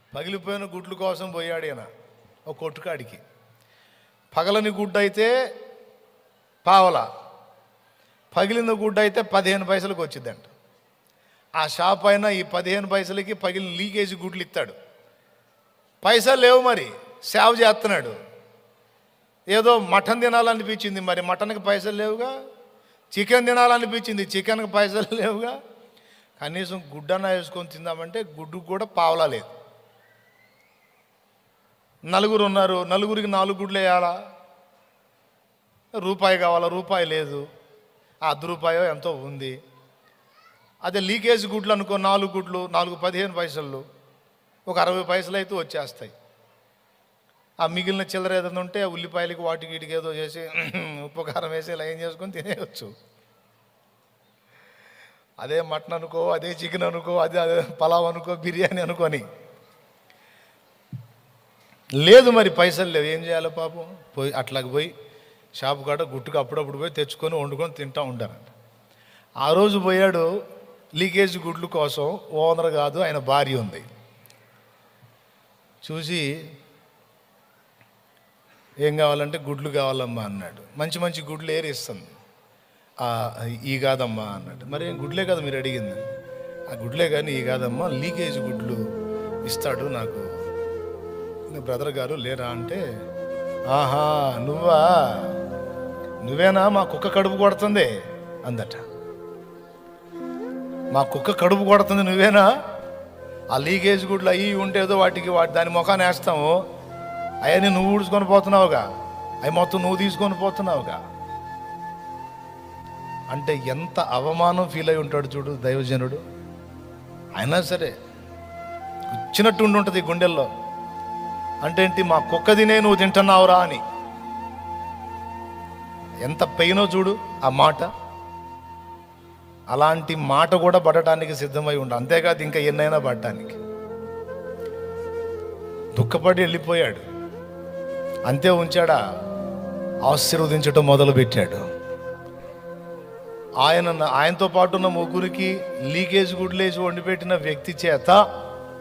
పగిలిపోయిన గుడ్ల కోసం పోయాడు ఈయన ఒక కొట్టుకాడికి పగలని గుడ్డ అయితే పావల పగిలిన గుడ్డ అయితే పదిహేను పైసలకు వచ్చిందంట ఆ షాప్ అయినా ఈ పదిహేను పైసలకి పగిలిన లీకేజ్ గుడ్లు ఇస్తాడు పైసలు లేవు మరి సేవ చేస్తున్నాడు ఏదో మటన్ తినాలనిపించింది మరి మటన్కి పైసలు లేవుగా చికెన్ తినాలనిపించింది చికెన్కి పైసలు లేవుగా కనీసం గుడ్డన వేసుకొని తిందామంటే గుడ్డుకు కూడా పావలా లేదు నలుగురు ఉన్నారు నలుగురికి నాలుగు గుడ్లు వేయాలా రూపాయి కావాలా రూపాయి లేదు ఆ అర్ధ రూపాయో ఎంతో ఉంది అదే లీకేజ్ గుడ్లు అనుకో నాలుగు గుడ్లు నాలుగు పదిహేను పైసలు ఒక అరవై పైసలు అయితే వచ్చేస్తాయి ఆ మిగిలిన చిల్లర ఏదైనా ఉంటే ఆ ఉల్లిపాయలకి వాటికి వీటికి ఏదో చేసి ఉప్పు కారం వేసి ఇలా ఏం చేసుకొని తినేయచ్చు అదే మటన్ అనుకో అదే చికెన్ అనుకో అదే అదే పలావ్ అనుకో బిర్యానీ అనుకోని లేదు మరి పైసలు లేవు ఏం చేయాలి పాపం పోయి అట్లాగ పోయి షాపు కాడ గుట్టుకు అప్పుడప్పుడు పోయి తెచ్చుకొని వండుకొని తింటూ ఉంటారంట ఆ రోజు పోయాడు లీకేజ్ గుడ్లు కోసం ఓనర్ కాదు ఆయన భార్య ఉంది చూసి ఏం కావాలంటే గుడ్లు కావాలమ్మా అన్నాడు మంచి మంచి గుడ్లు ఏరి ఇస్తుంది "ఆ, ఈ కాదమ్మా అన్నాడు మరి ఏం గుడ్లే కదా మీరు అడిగింది ఆ గుడ్లే కానీ ఈ కాదమ్మా లీకేజ్ గుడ్లు ఇస్తాడు నాకు ఇంకా బ్రదర్ గారు లేరా అంటే ఆహా నువ్వా నువ్వేనా మా కుక్క కడుపు కొడుతుంది అందట మా కుక్క కడుపు కొడుతుంది నువ్వేనా ఆ లీకేజ్ గుడ్లు అవి ఉంటే ఏదో వాటికి వాటి దాని ముఖాన్ని వేస్తాము అవన్నీ నువ్వు ఊడ్చుకొని పోతున్నావుగా అవి మొత్తం నువ్వు తీసుకొని పోతున్నావుగా అంటే ఎంత అవమానం ఫీల్ అయి ఉంటాడు చూడు దైవజనుడు అయినా సరే వచ్చినట్టు ఉండి ఉంటుంది గుండెల్లో అంటే ఏంటి మా కుక్క తినే నువ్వు తింటున్నావురా అని ఎంత పెయినో చూడు ఆ మాట అలాంటి మాట కూడా పడటానికి సిద్ధమై ఉండు అంతేకాదు ఇంకా ఎన్నైనా పడటానికి దుఃఖపడి వెళ్ళిపోయాడు అంతే ఉంచాడా ఆశీర్వదించటం మొదలుపెట్టాడు ఆయన ఆయనతో పాటు ఉన్న ముగ్గురికి లీకేజ్ గుడ్లేసి వండిపెట్టిన వ్యక్తి చేత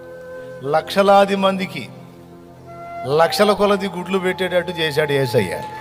లక్షలాది మందికి లక్షల కొలది గుడ్లు పెట్టేటట్టు చేశాడు ఏసయ్య